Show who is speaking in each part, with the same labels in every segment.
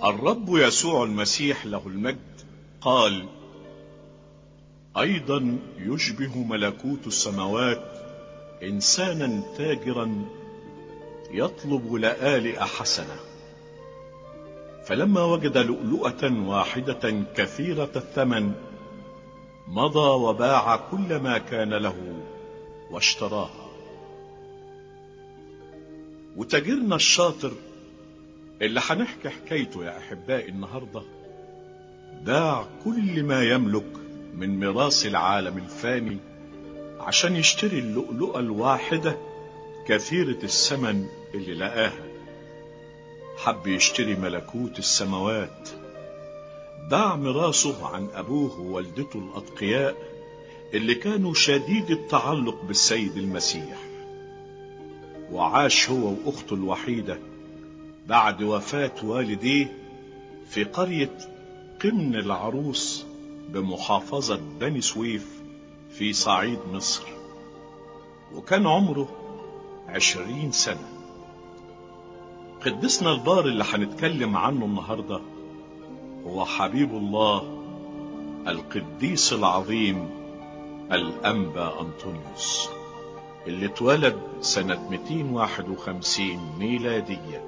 Speaker 1: الرب يسوع المسيح له المجد قال ايضا يشبه ملكوت السماوات انسانا تاجرا يطلب لآلئ حسنه فلما وجد لؤلؤه واحده كثيره الثمن مضى وباع كل ما كان له واشتراها وتاجرنا الشاطر اللي هنحكي حكايته يا احبائي النهارده باع كل ما يملك من ميراث العالم الفاني عشان يشتري اللؤلؤة الواحدة كثيرة الثمن اللي لقاها حب يشتري ملكوت السماوات باع ميراثه عن أبوه ووالدته الأتقياء اللي كانوا شديد التعلق بالسيد المسيح وعاش هو وأخته الوحيدة بعد وفاة والديه في قرية قمن العروس بمحافظة بني سويف في صعيد مصر وكان عمره عشرين سنة قدسنا البار اللي هنتكلم عنه النهاردة هو حبيب الله القديس العظيم الأنبا أنطونيوس اللي اتولد سنة 251 ميلادية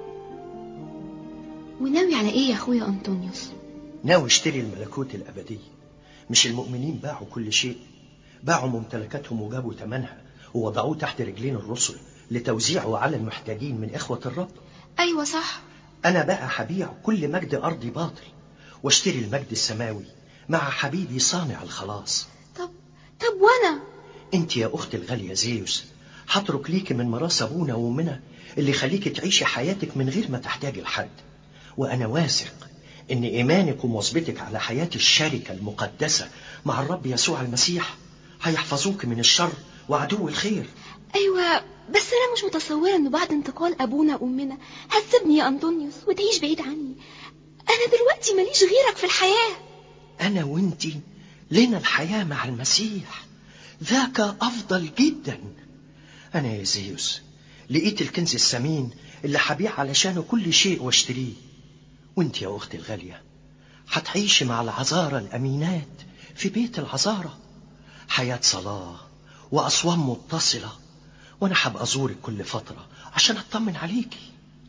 Speaker 2: وناوي على ايه يا اخويا انطونيوس
Speaker 3: ناوي اشتري الملكوت الأبدي مش المؤمنين باعوا كل شيء باعوا ممتلكاتهم وجابوا ثمنها ووضعوه تحت رجلين الرسل لتوزيعه على المحتاجين من إخوة الرب
Speaker 2: ايوه صح
Speaker 3: أنا بقى هبيع كل مجد أرضي باطل واشتري المجد السماوي مع حبيبي صانع الخلاص
Speaker 2: طب طب وانا
Speaker 3: انت يا أختي الغالية زيوس هترك ليكي من ميراث أبونا وأمنا اللي يخليكي تعيشي حياتك من غير ما تحتاجي لحد وأنا واثق إن إيمانك ومواظبتك على حياة الشركة المقدسة مع الرب يسوع المسيح هيحفظوك من الشر وعدو الخير
Speaker 2: ايوه بس انا مش متصوره انه بعد انتقال ابونا وامنا هتسيبني يا انطونيوس وتعيش بعيد عني انا دلوقتي ماليش غيرك في الحياه
Speaker 3: أنا وأنتي لنا الحياة مع المسيح ذاك أفضل جدا أنا يا زيوس لقيت الكنز الثمين اللي هبيع علشانه كل شيء واشتريه وانت يا أختي الغالية هتعيشي مع العذارى الأمينات في بيت العذارى حياة صلاة وأصوام متصلة وأنا هبقى أزورك كل فترة عشان أطمن عليكي